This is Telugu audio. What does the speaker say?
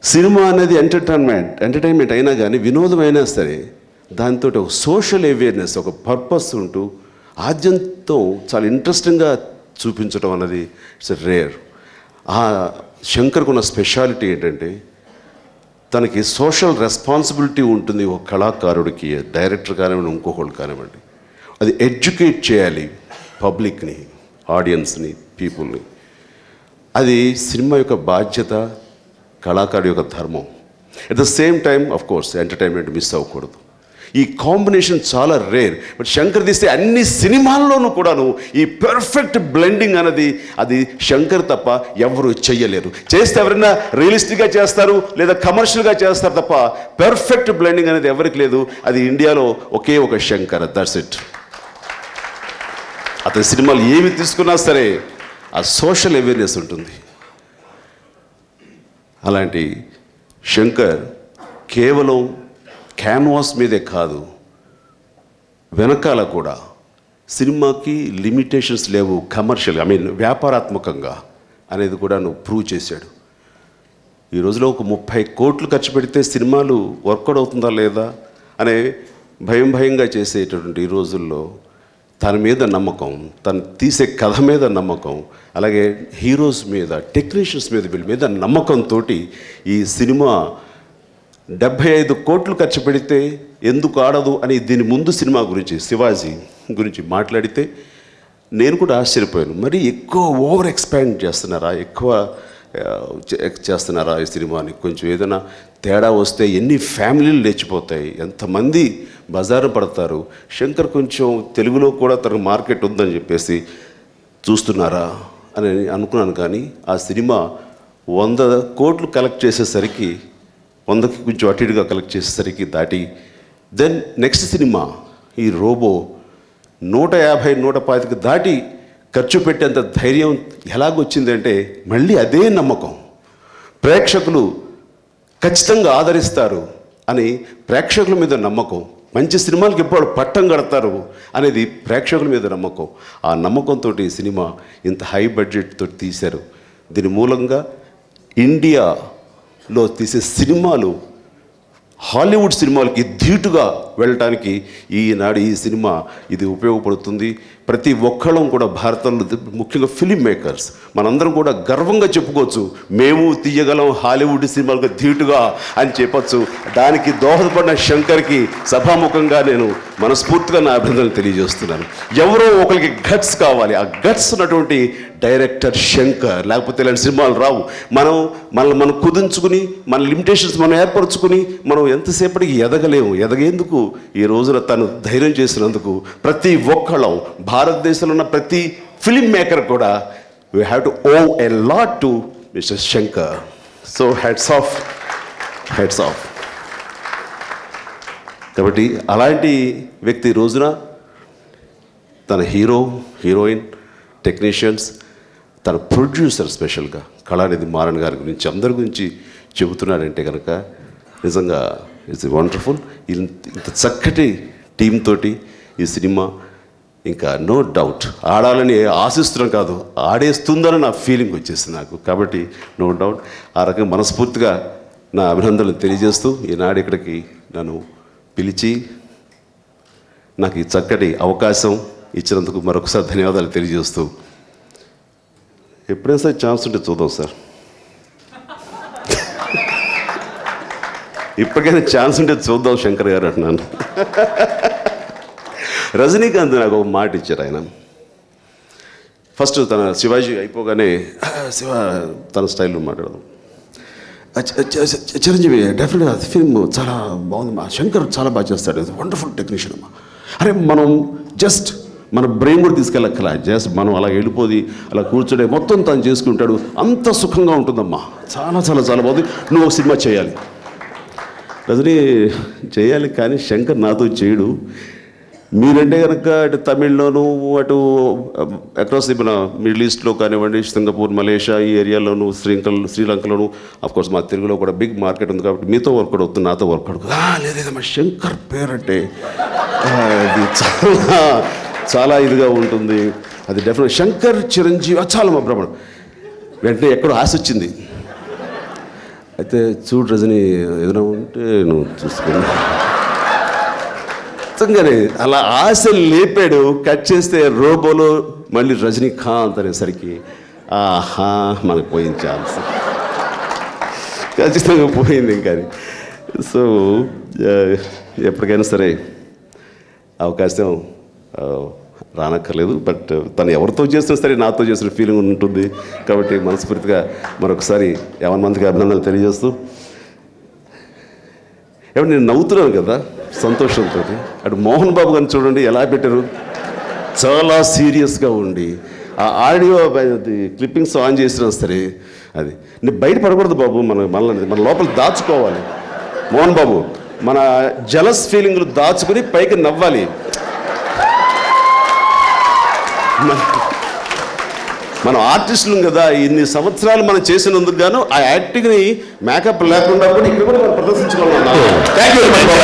సినిమా అనేది ఎంటర్టైన్మెంట్ ఎంటర్టైన్మెంట్ అయినా కానీ వినోదం అయినా సరే దాంతో ఒక సోషల్ అవేర్నెస్ ఒక పర్పస్ ఉంటూ ఆద్యంతం చాలా ఇంట్రెస్టింగ్గా చూపించడం అన్నది ఇట్స్ రేర్ ఆ శంకర్కు ఉన్న స్పెషాలిటీ ఏంటంటే తనకి సోషల్ రెస్పాన్సిబిలిటీ ఉంటుంది ఒక కళాకారుడికి డైరెక్టర్ కానివ్వండి ఇంకొకళ్ళు కానివ్వండి అది ఎడ్యుకేట్ చేయాలి పబ్లిక్ని ఆడియన్స్ని పీపుల్ని అది సినిమా యొక్క బాధ్యత కళాకారుడి యొక్క ధర్మం at the same time of course entertainment miss అవ్వకూడదు ఈ కాంబినేషన్ చాలా రేర్ బట్ శంకర్ తీస్తే అన్ని సినిమాల్లోనూ కూడాను ఈ పెర్ఫెక్ట్ బ్లెండింగ్ అనేది అది శంకర్ తప్ప ఎవరు చెయ్యలేరు చేస్తే ఎవరైనా రియలిస్టిక్గా చేస్తారు లేదా కమర్షియల్గా చేస్తారు తప్ప పెర్ఫెక్ట్ బ్లెండింగ్ అనేది ఎవరికి లేదు అది ఇండియాలో ఒకే ఒక శంకర్ దట్స్ ఇట్ అతని సినిమాలు ఏమి తీసుకున్నా సరే ఆ సోషల్ అవేర్నెస్ ఉంటుంది అలాంటి శంకర్ కేవలం క్యాన్వాస్ మీదే కాదు వెనకాల కూడా సినిమాకి లిమిటేషన్స్ లేవు కమర్షియల్ ఐ మీన్ వ్యాపారాత్మకంగా అనేది కూడా నువ్వు ప్రూవ్ చేశాడు ఈ రోజులో ఒక ముప్పై కోట్లు ఖర్చు పెడితే సినిమాలు వర్కౌట్ అవుతుందా లేదా అనే భయం భయంగా చేసేటటువంటి ఈ రోజుల్లో తన మీద నమ్మకం తను తీసే కథ మీద నమ్మకం అలాగే హీరోస్ మీద టెక్నీషియన్స్ మీద వీళ్ళ మీద నమ్మకంతో ఈ సినిమా డెబ్భై ఐదు కోట్లు ఖర్చు పెడితే ఎందుకు ఆడదు అని దీని ముందు సినిమా గురించి శివాజీ గురించి మాట్లాడితే నేను కూడా ఆశ్చర్యపోయాను మరి ఎక్కువ ఓవర్ ఎక్స్పాండ్ చేస్తున్నారా ఎక్కువ ఆ, చే- చేస్తున్నారా ఈ సినిమాని కొంచెం ఏదైనా తేడా వస్తే ఎన్ని ఫ్యామిలీలు లేచిపోతాయి ఎంతమంది బజారు పడతారు శంకర్ కొంచెం తెలుగులో కూడా తనకు మార్కెట్ ఉందని చెప్పేసి చూస్తున్నారా అని అనుకున్నాను కానీ ఆ సినిమా వంద కోట్లు కలెక్ట్ చేసేసరికి వందకి కొంచెం అటు ఇటుగా కలెక్ట్ చేసేసరికి దాటి దెన్ నెక్స్ట్ సినిమా ఈ రోబో నూట యాభై నూట పాతిక దాటి ఖర్చు పెట్టేంత ధైర్యం ఎలాగొచ్చిందంటే మళ్ళీ అదే నమ్మకం ప్రేక్షకులు ఖచ్చితంగా ఆదరిస్తారు అని ప్రేక్షకుల మీద నమ్మకం మంచి సినిమాలకు ఎప్పుడు పట్టం కడతారు అనేది ప్రేక్షకుల మీద నమ్మకం ఆ నమ్మకంతో ఈ సినిమా ఇంత హై బడ్జెట్తో తీశారు దీని మూలంగా ఇండియాలో తీసే సినిమాలు హాలీవుడ్ సినిమాలకి ధీటుగా వెళ్ళటానికి ఈనాడు ఈ సినిమా ఇది ఉపయోగపడుతుంది ప్రతి ఒక్కళ్ళం కూడా భారతంలో ముఖ్యంగా ఫిలిం మేకర్స్ మనందరం కూడా గర్వంగా చెప్పుకోవచ్చు మేము తీయగలం హాలీవుడ్ సినిమాలకు ధీటుగా అని చెప్పొచ్చు దానికి దోహదపడిన శంకర్కి సభాముఖంగా నేను మనస్ఫూర్తిగా నా అభినందనలు తెలియజేస్తున్నాను ఎవరో ఒకరికి గట్స్ కావాలి ఆ గట్స్ ఉన్నటువంటి డైరెక్టర్ శంకర్ లేకపోతే ఇలాంటి సినిమాలు రావు మనం మనల్ని మనం కుదించుకుని మన లిమిటేషన్స్ మనం ఏర్పరచుకుని మనం ఎంతసేపటికి ఎదగలేము ఎదగేందుకు ఈ రోజున తను ధైర్యం చేసినందుకు ప్రతి ఒక్కళ్ళం భారతదేశంలో ఉన్న ప్రతి ఫిలిం మేకర్ కూడా we have to owe a lot to mister Shankar so hats off hats off కాబట్టి అలాంటి వ్యక్తి ఈ రోజున తన హీరో హీరోయిన్ టెక్నీషియన్స్ తన ప్రొడ్యూసర్ స్పెషల్గా కళానిధి మారన్ గారి గురించి అందరి గురించి చెబుతున్నాడంటే కనుక నిజంగా ఇట్స్ వండర్ఫుల్ ఇంత చక్కటి టీం తోటి ఈ సినిమా ఇంకా నో డౌట్ ఆడాలని ఆశిస్తున్నాం కాదు ఆడేస్తుందని నా ఫీలింగ్ వచ్చేసింది నాకు కాబట్టి నో డౌట్ ఆ రకంగా మనస్ఫూర్తిగా నా అభినందనలు తెలియజేస్తూ ఈనాడు ఇక్కడికి నన్ను పిలిచి నాకు ఈ చక్కటి అవకాశం ఇచ్చినందుకు మరొకసారి ధన్యవాదాలు తెలియజేస్తూ ఎప్పుడైనా సరే ఛాన్స్ ఉంటే చూద్దాం సార్ ఇప్పటికైనా ఛాన్స్ ఉంటే చూద్దాం శంకర్ గారు అంటున్నాను రజనీకాంత్ నాకు ఒక మాట ఇచ్చారు ఆయన ఫస్ట్ తన శివాజీ అయిపోగానే "ఆ, శివ తన స్టైల్లో మాట్లాడదాం "ఆ, చ- చ- చ- చిరంజీవి డెఫినెట్గా ఫిల్మ్ చాలా బాగుంది మా శంకర్ చాలా బాగా చేస్తాడు వండర్ఫుల్ టెక్నీషియన్ అమ్మా అరే మనం జస్ట్ మన బ్రెయిన్ కూడా తీసుకెళ్ళక్కల జస్ట్ మనం అలా వెళ్ళిపోది అలా కూర్చునే మొత్తం తను చేసుకుంటాడు అంత సుఖంగా ఉంటుందమ్మా చాలా చాలా చాలా బాగుంది నువ్వు ఒక సినిమా చేయాలి రజనీ చేయాలి కానీ శంకర్ నాతో చేయడు మీరంటే కనుక అటు తమిళ్లోను అటు అక్రాస్ మన మిడిల్ ఈస్ట్లో కానివ్వండి సింగపూర్ మలేషియా ఈ ఏరియాలోను శ్రీలంకల్ శ్రీలంకలోను కోర్స్ మా తెలుగులో కూడా బిగ్ మార్కెట్ ఉంది కాబట్టి మీతో వర్కౌట్ అవుతుంది నాతో వర్కౌట్ అవుతుంది "ఆ, లేదేదమ్మా శంకర్ పేరంటే ఆ, అది చాలా చాలా ఇదిగా ఉంటుంది అది డెఫినెట్ శంకర్ చిరంజీవి ఆ, చాలా మా బ్రహ్మణం వెంటనే ఎక్కడో ఆశ వచ్చింది అయితే చూడు రజని ఏదైనా ఉంటే నువ్వు చూసుకుని నిజంగానే అలా ఆశ లేపాడు కట్ చేస్తే రోబోలో మళ్ళీ రజనీకాంత్ అనేసరికి ఆహా మనకు పోయింది ఛాన్స్ ఖచ్చితంగా పోయింది ఇంకా అది. సో ఆ, ఎప్పటికైనా సరే అవకాశం ఆ, రానక్కర్లేదు బట్ తను ఎవరితో చేసినా సరే నాతో చేసిన ఫీలింగ్ ఉంటుంది కాబట్టి మనస్ఫూర్తిగా మరొకసారి యావన్ మందికి అభినందనలు తెలియజేస్తూ ఏమంటే నేను నవ్వుతున్నాను కదా సంతోషంతో అటు మోహన్ బాబు గారిని చూడండి ఎలా పెట్టారు చాలా సీరియస్గా ఉండి ఆ ఆడియో క్లిప్పింగ్స్ ఆన్ చేసినా సరే అది నేను బయట పడకూడదు బాబు మన మనల్ని మన లోపల దాచుకోవాలి మోహన్ బాబు మన జలస్ ఫీలింగ్లు దాచుకుని పైకి నవ్వాలి మన- మనం ఆర్టిస్టులు కదా ఇన్ని సంవత్సరాలు మనం చేసినందుకు గాను ఆ యాక్టింగ్ని మేకప్ లేకుండా కూడా ఇక్కడ కూడా మనం ప్రదర్శించుకోవాలి థ్యాంక్ యూ